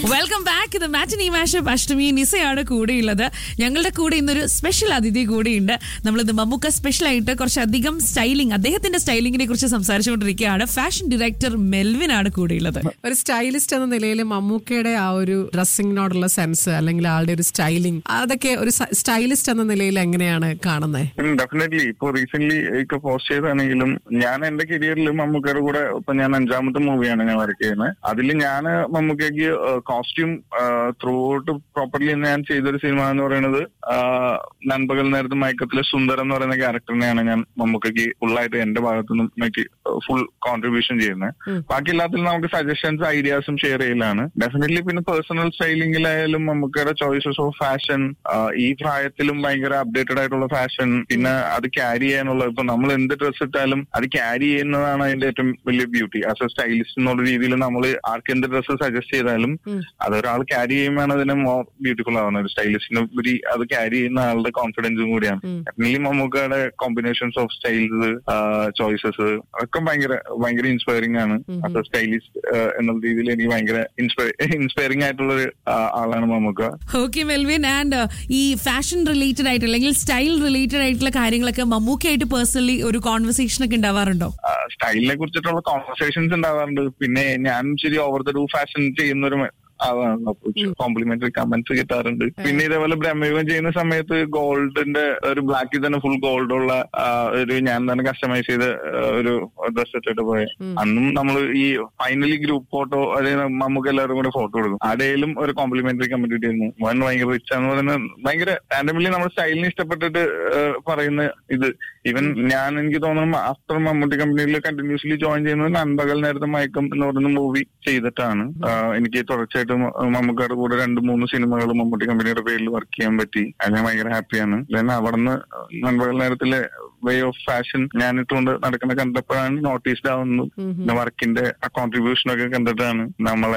welcome back ഇത് മാറ്റിനി mashup അഷ്ടമി നിസയാണ് കൂടെയുള്ളത് ഞങ്ങളുടെ കൂടെ ഇന്നൊരു സ്പെഷ്യൽ അതിഥി കൂടെയുണ്ട് നമ്മളിത് മമ്മൂക്ക സ്പെഷ്യൽ ആയിട്ട് കുറച്ചധികം സ്റ്റൈലിംഗ് അദ്ദേഹത്തിന്റെ സ്റ്റൈലിങ്ങിനെ കുറിച്ച് സംസാരിച്ചുകൊണ്ടിരിക്കുകയാണ് ഫാഷൻ ഡയറക്ടർ മെൽവിൻ ആണ് കൂടെയുള്ളത് ഒരു സ്റ്റൈലിസ്റ്റ് എന്ന നിലയിൽ മമ്മൂക്കയുടെ ആ ഒരു ഡ്രസ്സിങ്ങിനോടുള്ള സെൻസ് അല്ലെങ്കിൽ ആളുടെ ഒരു സ്റ്റൈലിംഗ് അതൊക്കെ ഒരു സ്റ്റൈലിസ്റ്റ് എന്ന നിലയിൽ എങ്ങനെയാണ് കാണുന്നത് ഡെഫിനറ്റ്ലി ഇപ്പൊ റീസെന്റ് ഒക്കെ പോസ്റ്റ് ചെയ്താണെങ്കിലും ഞാൻ എന്റെ കരിയറിൽ മമ്മൂക്കയുടെ കൂടെ ഇപ്പൊ ഞാൻ അഞ്ചാമത്തെ മൂവിയാണ് ഞാൻ വർക്ക് ചെയ്യുന്നത് അതിൽ ഞാൻ മമ്മൂക്കയ്ക്ക് കോസ്റ്റ്യൂം ത്രൂ ഔട്ട് പ്രോപ്പർലി ഞാൻ ചെയ്തൊരു സിനിമ എന്ന് പറയുന്നത് ആ, നൻപകൽ നേരത്തെ മയക്കത്തിലെ സുന്ദർ എന്ന് പറയുന്ന ക്യാരക്ടറിനെയാണ് ഞാൻ മമ്മൂക്കയ്ക്ക് ഫുള്ളായിട്ട് എന്റെ ഭാഗത്തുനിന്നും എനിക്ക് ഫുൾ കോൺട്രിബ്യൂഷൻ ചെയ്യുന്നത് ബാക്കി എല്ലാത്തിലും നമുക്ക് സജഷൻസ് ഐഡിയാസും ഷെയർ ചെയ്യലാണ് ഡെഫിനറ്റ്ലി പിന്നെ പേഴ്സണൽ സ്റ്റൈലിംഗിലായാലും മമ്മൂക്കയുടെ ചോയ്സസ് ഓഫ് ഫാഷൻ ഈ പ്രായത്തിലും ഭയങ്കര അപ്ഡേറ്റഡ് ആയിട്ടുള്ള ഫാഷൻ പിന്നെ അത് ക്യാരി ചെയ്യാനുള്ള ഇപ്പൊ നമ്മൾ എന്ത് ഡ്രസ് ഇട്ടാലും അത് ക്യാരി ചെയ്യുന്നതാണ് അതിന്റെ ഏറ്റവും വലിയ ബ്യൂട്ടി ആസ് എ സ്റ്റൈലിസ്റ്റ് എന്നുള്ള രീതിയിൽ നമ്മൾ ആർക്ക് എന്ത് ഡ്രസ്സ് സജസ്റ്റ് ചെയ്താലും അതൊരാൾ ക്യാരി ചെയ്യുമ്പോഴാണ് അതിനെ മോർ ബ്യൂട്ടിഫുൾ ആവുന്നത് ഒരു സ്റ്റൈലിസ്റ്റിനെ ഉപരി അത് ക്യാരി ചെയ്യുന്ന ആളുടെ കോൺഫിഡൻസും കൂടിയാണ് ഡെഫിനറ്റ്ലി മമ്മൂക്കയുടെ കോമ്പിനേഷൻസ് ഓഫ് സ്റ്റൈൽസ് ചോയ്സസ് അതൊക്കെ ഭയങ്കര ഭയങ്കര ഇൻസ്പയറിംഗ് ആണ് ആസ് എ സ്റ്റൈലിസ്റ്റ് എന്നുള്ള രീതിയിൽ എനിക്ക് ഭയങ്കര ഇൻസ്പയറിംഗ് ആയിട്ടുള്ള ഒരു ആളാണ് മമ്മൂക്ക ഓക്കെ മെൽവിൻ ആൻഡ് ഈ ഫാഷൻ റിലേറ്റഡ് ആയിട്ട് അല്ലെങ്കിൽ സ്റ്റൈൽ റിലേറ്റഡ് ആയിട്ടുള്ള കാര്യങ്ങളൊക്കെ മമ്മൂക്കയായിട്ട് പേഴ്സണലി ഒരു കോൺവെർസേഷൻ ഒക്കെ ഉണ്ടാവാറുണ്ടോ സ്റ്റൈലിനെ കുറിച്ചിട്ടുള്ള കോൺവെർസേഷൻസ് ഉണ്ടാവാറുണ്ട് പിന്നെ ഞാൻ ശരി ഓവർ ദ ഡു ഫാഷൻ ചെയ്യുന്ന ഒരു ആളാണ് കോംപ്ലിമെന്ററി കമന്റ്സ് കിട്ടാറുണ്ട് പിന്നെ ഇതേപോലെ ബ്രഹ്മയുഗം ചെയ്യുന്ന സമയത്ത് ഗോൾഡിന്റെ ഒരു ബ്ലാക്കിൽ തന്നെ ഫുൾ ഗോൾഡ് ഉള്ള ആ, ഒരു ഞാൻ തന്നെ കസ്റ്റമൈസ് ചെയ്ത ആ, ഒരു ഡ്രസ് ഇട്ടിട്ട് പോയ അന്നും നമ്മൾ ഈ ഫൈനലി ഗ്രൂപ്പ് ഫോട്ടോ അതായത് നമുക്ക് എല്ലാവരും കൂടെ ഫോട്ടോ എടുക്കും ആടെയിലും ഒരു കോംപ്ലിമെന്ററി കമന്റ് കിട്ടിയിരുന്നു വൻ ഭയങ്കര റിച്ച് എന്ന് പറയുന്നത് ഭയങ്കര റാൻഡമിലി നമ്മൾ സ്റ്റൈലിനെ ഇഷ്ടപ്പെട്ടിട്ട് ആ, പറയുന്ന ഇത് ഈവൻ ഞാൻ എനിക്ക് തോന്നുന്നു ആഫ്റ്റർ മമ്മൂട്ടി കമ്പനിയിൽ കണ്ടിന്യൂസ്ലി ജോയിൻ ചെയ്യുന്നത് നൻപകൽ നേരത്തെ മയക്കം എന്ന് പറയുന്ന മൂവി ചെയ്തിട്ടാണ് ആ, എനിക്ക് തുടർച്ചയായിട്ട് മ- മമ്മൂക്കയുടെ കൂടെ രണ്ട് മൂന്ന് സിനിമകൾ മമ്മൂട്ടി കമ്പനിയുടെ പേരിൽ വർക്ക് ചെയ്യാൻ പറ്റി അത് ഞാൻ ഭയങ്കര ഹാപ്പിയാണ് then അവിടുന്ന് നൻപകൽ നേരത്തിലെ വേ ഓഫ് ഫാഷൻ ഞാൻ ഇട്ടുകൊണ്ട് നടക്കുന്ന കണ്ടപ്പോഴാണ് നോട്ടീസ്ഡ് ആവുന്നത് പിന്നെ വർക്കിന്റെ ആ കോൺട്രിബ്യൂഷൻ ഒക്കെ കണ്ടിട്ടാണ് നമ്മളെ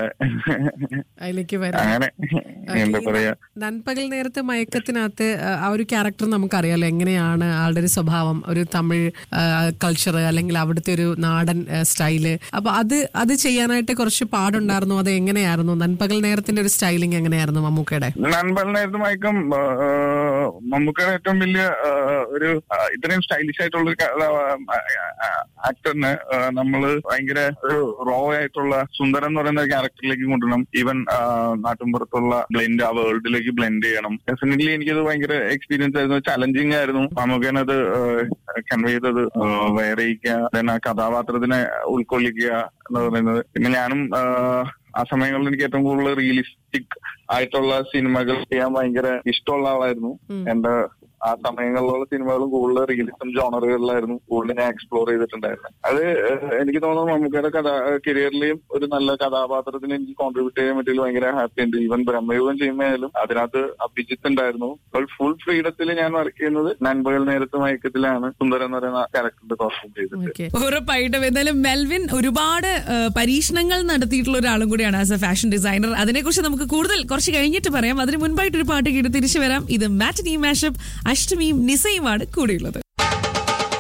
അതിലേക്ക് വരാം അങ്ങനെ എന്താ പറയാ നൻപകൽ നേരത്തെ മയക്കത്തിനകത്ത് ആ, ആ ഒരു ക്യാരക്ടർ നമുക്കറിയാലോ എങ്ങനെയാണ് ആളുടെ ഒരു സ്വഭാവം ഒരു തമിഴ് കൾച്ചർ അല്ലെങ്കിൽ അവിടുത്തെ ഒരു നാടൻ ആ, സ്റ്റൈല് അപ്പൊ അത് അത് ചെയ്യാനായിട്ട് കുറച്ച് പാടുണ്ടായിരുന്നു അത് എങ്ങനെയായിരുന്നു നൻപകൽ നേരത്തിന്റെ ഒരു സ്റ്റൈലിംഗ് എങ്ങനെയായിരുന്നു മമ്മൂക്കയുടെ നൻപൽ നേരത്തെ മയക്കം ആ, മമ്മൂക്കയുടെ ഏറ്റവും വലിയ ആ, ഒരു ആ, ഇത്രയും സ്റ്റൈലിഷ് ആയിട്ടുള്ള ഒരു ആക്ടറിനെ നമ്മള് ഭയങ്കര ഒരു റോ ആയിട്ടുള്ള സുന്ദരൻ എന്ന് പറയുന്ന ക്യാരക്ടറിലേക്ക് കൊണ്ടുവരണം ഈവൻ നാട്ടിൻപുറത്തുള്ള ബ്ലെൻഡ് ആ വേൾഡിലേക്ക് ബ്ലെൻഡ് ചെയ്യണം ഡെഫിനറ്റ്ലി എനിക്കത് ഭയങ്കര എക്സ്പീരിയൻസ് ആയിരുന്നു ചലഞ്ചിങ് ആയിരുന്നു മമ്മൂക്കനത് കൺവേ ചെയ്തത് വേറെ ചെയ്യിക്കുക ആ കഥാപാത്രത്തിനെ ഉൾക്കൊള്ളിക്കുക എന്ന് പറയുന്നത് പിന്നെ ഞാനും ആ, ആ സമയങ്ങളിൽ എനിക്ക് ഏറ്റവും കൂടുതൽ റിയലിസ്റ്റിക് ആയിട്ടുള്ള സിനിമകൾ ചെയ്യാൻ ഭയങ്കര ഇഷ്ടമുള്ള ആളായിരുന്നു എന്റെ ആ സമയങ്ങളിലുള്ള സിനിമകളും കൂടുതൽ റിയലിസം ജോണറുകളിലായിരുന്നു കൂടുതൽ ഞാൻ എക്സ്പ്ലോർ ചെയ്തിട്ടുണ്ടായിരുന്നത് അത് ഏഹ്, എനിക്ക് തോന്നുന്നു മമ്മൂക്കയുടെ കഥ കരിയറിലെയും ഒരു നല്ല കഥാപാത്രത്തിന് എനിക്ക് കോൺട്രിബ്യൂട്ട് ചെയ്യാൻ പറ്റിയതിൽ ഭയങ്കര ഹാപ്പി ഉണ്ട് ഈവൻ ബ്രഹ്മയുഗം ചെയ്യുമ്പോഴും അതിനകത്ത് അഭിജിത്ത് ഉണ്ടായിരുന്നു അപ്പോൾ ഫുൾ ഫ്രീഡത്തിൽ ഞാൻ വർക്ക് ചെയ്യുന്നത് നൻപകൽ നേരത്തെ മയക്കത്തിലാണ് സുന്ദരൻ എന്ന് പറയുന്ന ക്യാരക്ടറിന്റെ കോസ്റ്റ്യൂം ചെയ്തിട്ട് ഓക്കെ ഉറപ്പായിട്ടും എന്തായാലും മെൽവിൻ ഒരുപാട് ആ, പരീക്ഷണങ്ങൾ നടത്തിയിട്ടുള്ള ഒരാളും കൂടിയാണ് ആസ് എ ഫാഷൻ ഡിസൈനർ അതിനെക്കുറിച്ച് നമുക്ക് കൂടുതൽ കുറച്ച് കഴിഞ്ഞിട്ട് പറയാം അതിന് മുൻപായിട്ട് ഒരു പാട്ട് കേട്ട് തിരിച്ചു വരാം ഇത് മാറ്റിനി മാഷപ്പ് അഷ്ടമിയും നിസയുമാണ് കൂടെയുള്ളത്